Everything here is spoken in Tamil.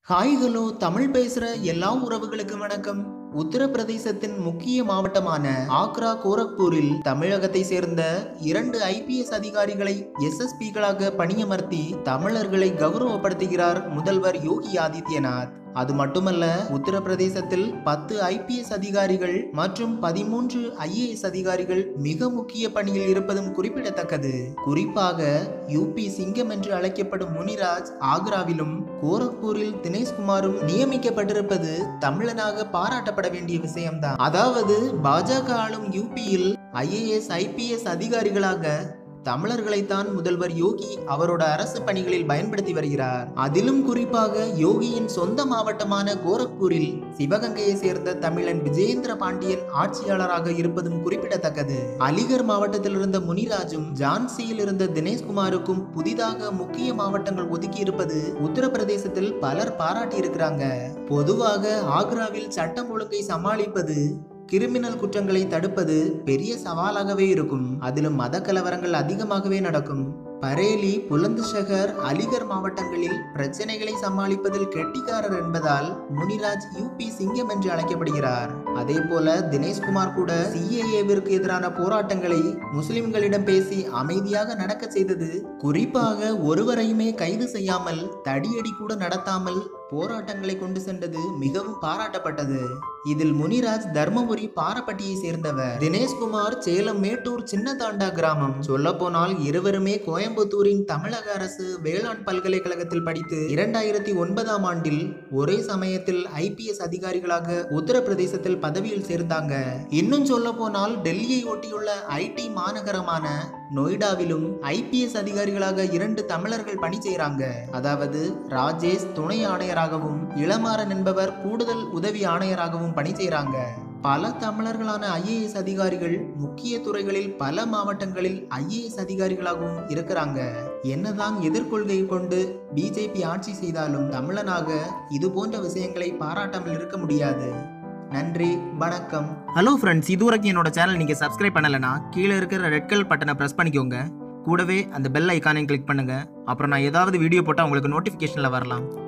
ஹாய் ஹலோ தமிழ் பேசுற எல்லா உறவுகளுக்கும் வணக்கம் உத்தரப்பிரதேசத்தின் முக்கிய மாவட்டமான ஆக்ரா கோரக்பூரில் தமிழகத்தை சேர்ந்த இரண்டு ஐபிஎஸ் அதிகாரிகளை எஸ்எஸ்பிகளாக பணியமர்த்தி தமிழர்களை கௌரவப்படுத்துகிறார் முதல்வர் யோகி ஆதித்யநாத் அது மட்டுமல்ல உத்தரப்பிரதேசத்தில் பத்து ஐபிஎஸ் அதிகாரிகள் மற்றும் பதிமூன்று ஐஏஎஸ் அதிகாரிகள் மிக முக்கிய பணியில் இருப்பதும் குறிப்பிடத்தக்கது குறிப்பாக யூபி சிங்கம் என்று அழைக்கப்படும் முனிராஜ் ஆக்ராவிலும் கோரக்பூரில் தினேஷ்குமாரும் நியமிக்கப்பட்டிருப்பது தமிழனாக பாராட்டப்பட வேண்டிய விஷயம்தான் அதாவது பாஜக ஆளும் யூபியில் ஐஏஎஸ் ஐபிஎஸ் அதிகாரிகளாக தமிழர்களைத்தான் முதல்வர் யோகி அவரோட அரசு பணிகளில் பயன்படுத்தி வருகிறார் அதிலும் குறிப்பாக யோகியின் சொந்த மாவட்டமான கோரக்பூரில் சிவகங்கையை சேர்ந்த தமிழன் விஜயேந்திர பாண்டியன் ஆட்சியாளராக இருப்பதும் குறிப்பிடத்தக்கது அலிகர் மாவட்டத்தில் இருந்த முனிராஜும் ஜான்சியில் இருந்த தினேஷ்குமாருக்கும் புதிதாக முக்கிய மாவட்டங்கள் ஒதுக்கி இருப்பது உத்தரப்பிரதேசத்தில் பலர் பாராட்டி இருக்கிறாங்க பொதுவாக ஆக்ராவில் சட்டம் ஒழுங்கை சமாளிப்பது கிரிமினல் குற்றங்களை தடுப்பது பெரிய சவாலாகவே இருக்கும் அதிலும் மத கலவரங்கள் அதிகமாகவே நடக்கும் பரேலி புலந்துஷகர் அலிகர் மாவட்டங்களில் பிரச்சனைகளை சமாளிப்பதில் கெட்டிக்காரர் என்பதால் முனிராஜ் யூபி சிங்கம் என்று அழைக்கப்படுகிறார் அதே போல தினேஷ்குமார் கூட சிஏஏவிற்கு எதிரான போராட்டங்களை முஸ்லிம்களிடம் பேசி அமைதியாக நடக்க செய்தது குறிப்பாக ஒருவரையுமே கைது செய்யாமல் தடியடி கூட நடத்தாமல் போராட்டங்களை கொண்டு சென்றது மிகவும் பாராட்டப்பட்டது இதில் முனிராஜ் தர்மபுரி பாரப்பட்டியை சேர்ந்தவர் தினேஷ்குமார் சேலம் மேட்டூர் சின்னதாண்டா கிராமம் சொல்ல போனால் இருவருமே கோயம்புத்தூரின் தமிழக அரசு வேளாண் பல்கலைக்கழகத்தில் படித்து இரண்டாயிரத்தி ஒன்பதாம் ஆண்டில் ஒரே சமயத்தில் ஐபிஎஸ் அதிகாரிகளாக உத்தரப்பிரதேசத்தில் பதவியில் சேர்ந்தாங்க இன்னும் சொல்ல போனால் டெல்லியை ஒட்டியுள்ள ஐடி மாநகரமான நொய்டாவிலும் ஐபிஎஸ் அதிகாரிகளாக இரண்டு தமிழர்கள் பணி செய்றாங்க அதாவது ராஜேஷ் துணை ஆணையராகவும் இளமாறன் என்பவர் கூடுதல் உதவி ஆணையராகவும் பணி செய்றாங்க பல தமிழர்களான ஐஏஎஸ் அதிகாரிகள் முக்கிய துறைகளில் பல மாவட்டங்களில் ஐஏஎஸ் அதிகாரிகளாகவும் இருக்கிறாங்க என்னதான் எதிர்கொள்கை கொண்டு பிஜேபி ஆட்சி செய்தாலும் தமிழனாக இது போன்ற விஷயங்களை பாராட்டாமல் இருக்க முடியாது நன்றி வணக்கம் ஹலோ ஃப்ரெண்ட்ஸ் இது வரைக்கும் என்னோட சேனல் நீங்கள் சப்ஸ்கிரைப் பண்ணலைன்னா கீழே இருக்கிற ரெட் கலர் பட்டனை ப்ரெஸ் பண்ணிக்கோங்க கூடவே அந்த பெல் ஐக்கானையும் கிளிக் பண்ணுங்க அப்புறம் நான் ஏதாவது வீடியோ போட்டால் உங்களுக்கு நோட்டிஃபிகேஷனில் வரலாம்